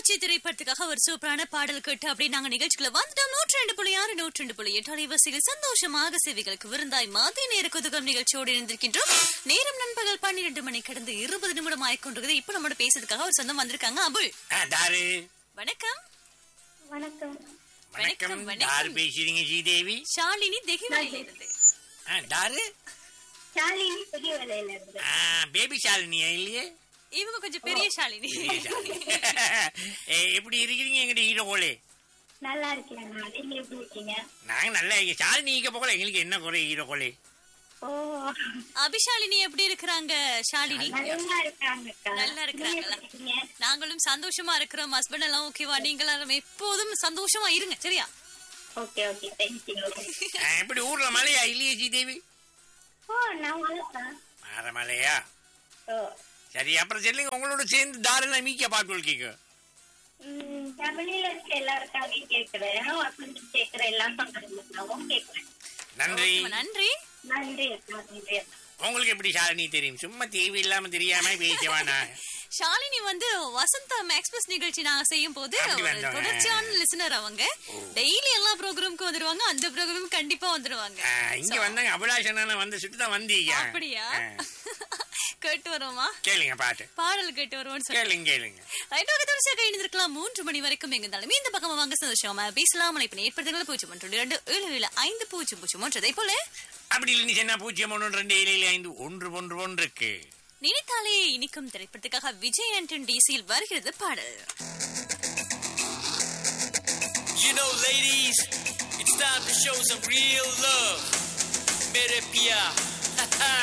பூச்சி திரைப்படத்துக்காக ஒரு சூப்பரான பாடல் கேட்டு அப்படி நாங்க நிகழ்ச்சிக்குள்ள வந்துட்டோம் நூற்றி ரெண்டு புள்ளி ஆறு நூற்றி ரெண்டு புள்ளி எட்டு அலைவரிசையில் சந்தோஷமாக சேவைகளுக்கு விருந்தாய் மதிய நேர குதுகம் நிகழ்ச்சியோடு இருந்திருக்கின்றோம் நேரம் நண்பகல் பன்னிரண்டு மணி கடந்து இருபது நிமிடம் ஆயிக்கொண்டிருக்குது இப்ப நம்மளோட பேசுறதுக்காக ஒரு சொந்தம் வந்திருக்காங்க அபுல் ஆ, தாரு வணக்கம் வணக்கம் வணக்கம் வணக்கம். தாரு பேசுறீங்க ஸ்ரீதேவி ஷாலினி தெகிவலையில இருந்து ஆ, தாரு ஷாலினி பெரிய வேலையில இருந்து ஆ, பேபி ஷாலினியா இல்லையே இவங்க கொஞ்சம் பெரிய ஷாலினி பெரிய ஷாலினி. ஏ, எப்படி இருக்கிறீங்க எங்கிட்ட ஹீரோ கோலே நல்லா இருக்கேன் நீங்க எப்படி இருக்கீங்க நாங்க நல்லா இருக்கோம். ஷாலினி இருக்க போகல எங்களுக்கு என்ன குறை ஹீரோ கோலே ஓ அபிஷாலினி எப்படி இருக்கிறாங்க ஷாலினி நல்லா இருக்காங்கக்கா நல்லா இருக்கிறாங்களா? நீங்க எப்படி இருக்கீங்க? நாங்களும் சந்தோஷமா இருக்கிறோம் ஹஸ்பண்ட் எல்லாம் ஓகேவா நீங்களும் எப்போதும் சந்தோஷமா இருங்க சரியா ஓகே ஓகே தேங்க்யூ ஆ, எப்படி ஊர்ல மழையா இல்லையே ஸ்ரீதேவி ஓ நான் வளர்ப்பேன் மாற மழையா ஓ சரி அப்புறம் சொல்லுங்க உங்களோட சேர்ந்து தாரெல்லாம் மீக்க பாட்டு கேட்க ம், தமிழ்ல இருக்க எல்லாருக்காகவும் கேட்கிறேன் அப்படின்னு கேட்கிற எல்லாம் சொல்றதுக்காகவும் கேட்கிறேன் நன்றி ஓகேவா, நன்றி நன்றி அக்கா நன்றி அக்கா உங்களுக்கு எப்படி ஷாலினி தெரியும் சும்மா தேவை இல்லாம தெரியாம பேசவானா ஷாலினி வந்து வசந்தம் எக்ஸ்பிரஸ் நிகழ்ச்சி நாங்க செய்யும் போது அப்படி ஒரு வந்தவங்க. தொடர்ச்சியான லிசனர் அவங்க டெய்லி எல்லா ப்ரோக்ராமுக்கும் வந்துருவாங்க அந்த ப்ரோக்ராமும் கண்டிப்பா வந்துருவாங்க ஆ, இங்க வந்தாங்க அபிலாஷனா வந்து சுட்டு தான் வந்தீங்க அப்படியா ஆ. கேட்டு வருவோமா கேளுங்க பாட்டு பாடல் கேட்டு வருவோம்னு சொல்லி கேளுங்க கேளுங்க ரைட்டாக தொடர்ச்சியாக இணைந்திருக்கலாம் மூன்று மணி வரைக்கும் எங்க இருந்தாலும் இந்த பக்கமா வாங்க சந்தோஷமா பேசலாம் அழைப்பு ஏற்படுத்துங்கள் பூஜ்ஜியம் ஒன்று இரண்டு ஏழு ஏழு ஐந்து பூஜ்ஜியம் பூஜ்ஜியம் ஒன்று அதே போல அப்படி இல்லை என்ன பூஜ்ஜியம் ஒன்று ரெண்டு ஏழு ஏழு ஐந்து ஒன்று ஒன்று ஒன்று இருக்கு நினைத்தாலே இனிக்கும் திரைப்படத்துக்காக விஜய் ஆண்டன் டிசியில் வருகிறது பாடல் You know, ladies, it's time to show some real love. Mere Pia,